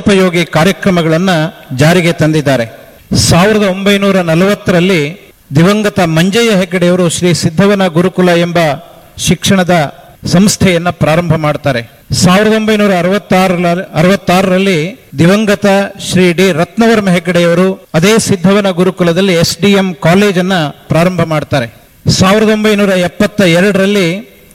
ಜನೋಪಯೋಗಿ ಕಾರ್ಯಕ್ರಮಗಳನ್ನು ಜಾರಿಗೆ ತಂದಿದ್ದಾರೆ ಸಾವಿರದ ಒಂಬೈನೂರ ನಲವತ್ತರಲ್ಲಿ ದಿವಂಗತ ಮಂಜಯ್ಯ ಹೆಗ್ಗಡೆಯವರು ಶ್ರೀ ಸಿದ್ಧವನ ಗುರುಕುಲ ಎಂಬ ಶಿಕ್ಷಣದ ಸಂಸ್ಥೆಯನ್ನ ಪ್ರಾರಂಭ ಮಾಡ್ತಾರೆ ಸಾವಿರದ ಒಂಬೈನೂರ ಅರವತ್ತಾರ ಅರವತ್ತಾರರಲ್ಲಿ ದಿವಂಗತ ಶ್ರೀ ಡಿ ರತ್ನವರ್ಮ ಹೆಗ್ಗಡೆಯವರು ಅದೇ ಸಿದ್ಧವನ ಗುರುಕುಲದಲ್ಲಿ ಎಸ್ ಡಿ ಎಂ ಕಾಲೇಜನ್ನ ಪ್ರಾರಂಭ ಮಾಡ್ತಾರೆ ಸಾವಿರದ ಒಂಬೈನೂರ ಎಪ್ಪತ್ತ ಎರಡರಲ್ಲಿ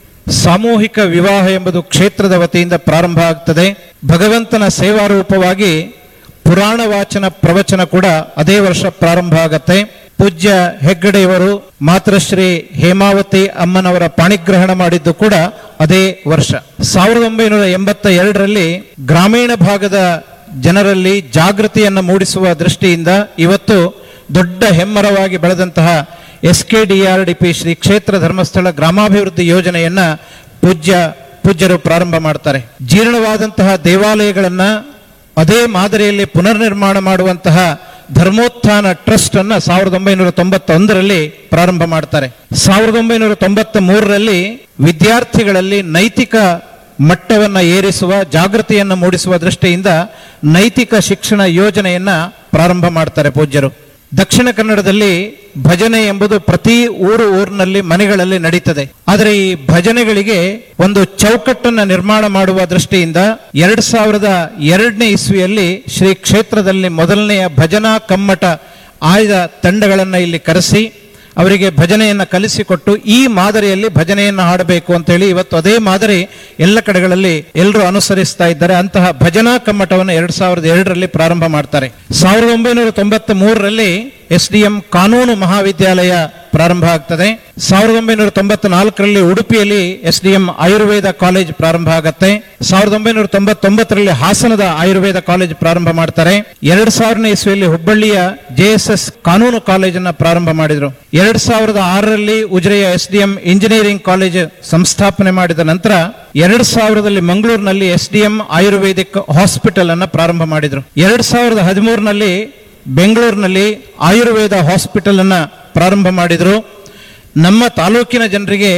ಸಾಮೂಹಿಕ ವಿವಾಹ ಎಂಬುದು ಕ್ಷೇತ್ರದ ವತಿಯಿಂದ ಪ್ರಾರಂಭ ಆಗ್ತದೆ ಭಗವಂತನ ಸೇವಾರೂಪವಾಗಿ ಪುರಾಣ ವಾಚನ ಪ್ರವಚನ ಕೂಡ ಅದೇ ವರ್ಷ ಪ್ರಾರಂಭ ಆಗತ್ತೆ ಪೂಜ್ಯ ಹೆಗ್ಗಡೆಯವರು ಮಾತೃಶ್ರೀ ಹೇಮಾವತಿ ಅಮ್ಮನವರ ಪಾಣಿಗ್ರಹಣ ಮಾಡಿದ್ದು ಕೂಡ ಅದೇ ವರ್ಷ ಸಾವಿರದ ಒಂಬೈನೂರ ಎಂಬತ್ತ ಎರಡರಲ್ಲಿ ಗ್ರಾಮೀಣ ಭಾಗದ ಜನರಲ್ಲಿ ಜಾಗೃತಿಯನ್ನು ಮೂಡಿಸುವ ದೃಷ್ಟಿಯಿಂದ ಇವತ್ತು ದೊಡ್ಡ ಹೆಮ್ಮರವಾಗಿ ಬೆಳೆದಂತಹ S K D R D P Shri Kshetra Dharmasthala ಗ್ರಾಮಾಭಿವೃದ್ಧಿ ಯೋಜನೆಯನ್ನ ಪೂಜ್ಯ ಪೂಜ್ಯರು ಪ್ರಾರಂಭ ಮಾಡ್ತಾರೆ ಜೀರ್ಣವಾದಂತಹ ದೇವಾಲಯಗಳನ್ನ ಅದೇ ಮಾದರಿಯಲ್ಲಿ ಪುನರ್ನಿರ್ಮಾಣ ಮಾಡುವಂತಹ ಧರ್ಮೋತ್ಥಾನ ಟ್ರಸ್ಟ್ ಅನ್ನ ಸಾವಿರದ ಒಂಬೈನೂರ ತೊಂಬತ್ತೊಂದರಲ್ಲಿ ಪ್ರಾರಂಭ ಮಾಡ್ತಾರೆ ಸಾವಿರದ ಒಂಬೈನೂರ ತೊಂಬತ್ತ ಮೂರರಲ್ಲಿ ವಿದ್ಯಾರ್ಥಿಗಳಲ್ಲಿ ನೈತಿಕ ಮಟ್ಟವನ್ನ ಏರಿಸುವ ಜಾಗೃತಿಯನ್ನು ಮೂಡಿಸುವ ದೃಷ್ಟಿಯಿಂದ ನೈತಿಕ ಶಿಕ್ಷಣ ಯೋಜನೆಯನ್ನ ಪ್ರಾರಂಭ ಮಾಡ್ತಾರೆ ಪೂಜ್ಯರು ದಕ್ಷಿಣ ಕನ್ನಡದಲ್ಲಿ ಭಜನೆ ಎಂಬುದು ಪ್ರತಿ ಊರು ಊರಿನಲ್ಲಿ ಮನೆಗಳಲ್ಲಿ ನಡೀತದೆ ಆದರೆ ಈ ಭಜನೆಗಳಿಗೆ ಒಂದು ಚೌಕಟ್ಟನ್ನು ನಿರ್ಮಾಣ ಮಾಡುವ ದೃಷ್ಟಿಯಿಂದ ಎರಡ್ ಸಾವಿರದ ಎರಡನೇ ಇಸ್ವಿಯಲ್ಲಿ ಶ್ರೀ ಕ್ಷೇತ್ರದಲ್ಲಿ ಮೊದಲನೆಯ ಭಜನಾ ಕಮ್ಮಟ ಆಯ್ದ ತಂಡಗಳನ್ನು ಇಲ್ಲಿ ಕರೆಸಿ ಅವರಿಗೆ ಭಜನೆಯನ್ನು ಕಲಿಸಿಕೊಟ್ಟು ಈ ಮಾದರಿಯಲ್ಲಿ ಭಜನೆಯನ್ನು ಹಾಡಬೇಕು ಅಂತೇಳಿ ಇವತ್ತು ಅದೇ ಮಾದರಿ ಎಲ್ಲ ಕಡೆಗಳಲ್ಲಿ ಎಲ್ಲರೂ ಅನುಸರಿಸ್ತಾ ಇದ್ದಾರೆ ಅಂತಹ ಭಜನಾ ಕಮ್ಮಟವನ್ನು ಎರಡ್ ಸಾವಿರದ ಎರಡರಲ್ಲಿ ಪ್ರಾರಂಭ ಮಾಡ್ತಾರೆ ಸಾವಿರದ ಒಂಬೈನೂರ ತೊಂಬತ್ತ ಮೂರರಲ್ಲಿ ಎಸ್ ಡಿ ಎಂ ಕಾನೂನು ಮಹಾವಿದ್ಯಾಲಯ ಪ್ರಾರಂಭ ಆಗ್ತದೆ ಸಾವಿರದ ಒಂಬೈನೂರ ತೊಂಬತ್ತ ನಾಲ್ಕರಲ್ಲಿ ಉಡುಪಿಯಲ್ಲಿ S D M Ayurveda college ಪ್ರಾರಂಭ ಆಗತ್ತೆ ಸಾವಿರದ ಒಂಬೈನೂರ ತೊಂಬತ್ತೊಂಬತ್ತರಲ್ಲಿ ಹಾಸನದ ಆಯುರ್ವೇದ ಕಾಲೇಜ್ ಪ್ರಾರಂಭ ಮಾಡ್ತಾರೆ ಎರಡ್ ಸಾವಿರನೇ ಇಸ್ವಿಯಲ್ಲಿ ಹುಬ್ಬಳ್ಳಿಯ ಜೆ ಎಸ್ ಎಸ್ ಕಾನೂನು ಕಾಲೇಜನ್ನ ಪ್ರಾರಂಭ ಮಾಡಿದ್ರು ಎರಡ್ ಸಾವಿರದ ಆರರಲ್ಲಿ ಉಜಿರೆಯ S D M engineering college ಸಂಸ್ಥಾಪನೆ ಮಾಡಿದ ನಂತರ ಎರಡ್ ಸಾವಿರದಲ್ಲಿ ಮಂಗಳೂರಿನಲ್ಲಿ S D M Ayurvedic hospital ಅನ್ನ ಪ್ರಾರಂಭ ಮಾಡಿದ್ರು ಎರಡ್ ಸಾವಿರದ ಹದಿಮೂರಿನಲ್ಲಿ ಬೆಂಗಳೂರಿನಲ್ಲಿ ಆಯುರ್ವೇದ ಹಾಸ್ಪಿಟಲ್ ಅನ್ನ ಪ್ರಾರಂಭ ಮಾಡಿದ್ರು ನಮ್ಮ ತಾಲೂಕಿನ ಜನರಿಗೆ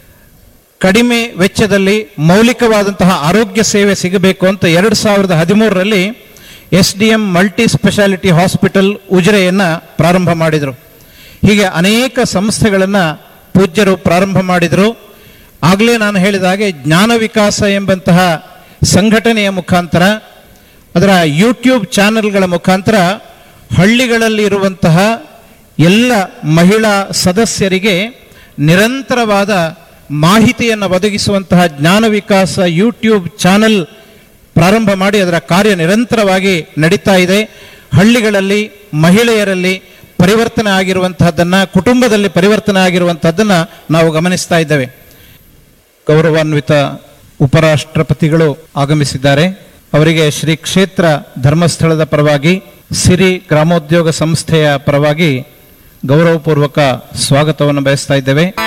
ಕಡಿಮೆ ವೆಚ್ಚದಲ್ಲಿ ಮೌಲಿಕವಾದಂತಹ ಆರೋಗ್ಯ ಸೇವೆ ಸಿಗಬೇಕು ಅಂತ ಎರಡು ಸಾವಿರದ ಹದಿಮೂರರಲ್ಲಿ S D M multi speciality hospital ಉಜಿರೆಯನ್ನ ಪ್ರಾರಂಭ ಮಾಡಿದರು ಹೀಗೆ ಅನೇಕ ಸಂಸ್ಥೆಗಳನ್ನು ಪೂಜ್ಯರು ಪ್ರಾರಂಭ ಮಾಡಿದರು ಆಗಲೇ ನಾನು ಹೇಳಿದ ಹಾಗೆ ಜ್ಞಾನ ವಿಕಾಸ ಎಂಬಂತಹ ಸಂಘಟನೆಯ ಮುಖಾಂತರ ಅದರ ಯೂಟ್ಯೂಬ್ ಚಾನೆಲ್ಗಳ ಮುಖಾಂತರ ಹಳ್ಳಿಗಳಲ್ಲಿ ಇರುವಂತಹ ಎಲ್ಲ ಮಹಿಳಾ ಸದಸ್ಯರಿಗೆ ನಿರಂತರವಾದ ಮಾಹಿತಿಯನ್ನು ಒದಗಿಸುವಂತಹ ಜ್ಞಾನ ವಿಕಾಸ ಯೂಟ್ಯೂಬ್ ಚಾನೆಲ್ ಪ್ರಾರಂಭ ಮಾಡಿ ಅದರ ಕಾರ್ಯ ನಿರಂತರವಾಗಿ ನಡೀತಾ ಇದೆ ಹಳ್ಳಿಗಳಲ್ಲಿ ಮಹಿಳೆಯರಲ್ಲಿ ಪರಿವರ್ತನೆ ಆಗಿರುವಂತಹದ್ದನ್ನ ಕುಟುಂಬದಲ್ಲಿ ಪರಿವರ್ತನೆ ಆಗಿರುವಂತಹದ್ದನ್ನ ನಾವು ಗಮನಿಸ್ತಾ ಇದ್ದೇವೆ ಗೌರವಾನ್ವಿತ ಉಪರಾಷ್ಟ್ರಪತಿಗಳು ಆಗಮಿಸಿದ್ದಾರೆ ಅವರಿಗೆ ಶ್ರೀ ಕ್ಷೇತ್ರ ಧರ್ಮಸ್ಥಳದ ಪರವಾಗಿ ಸಿರಿ ಗ್ರಾಮೋದ್ಯೋಗ ಸಂಸ್ಥೆಯ ಪರವಾಗಿ ಗೌರವಪೂರ್ವಕ ಸ್ವಾಗತವನ್ನು ಬಯಸ್ತಾ ಇದ್ದೇವೆ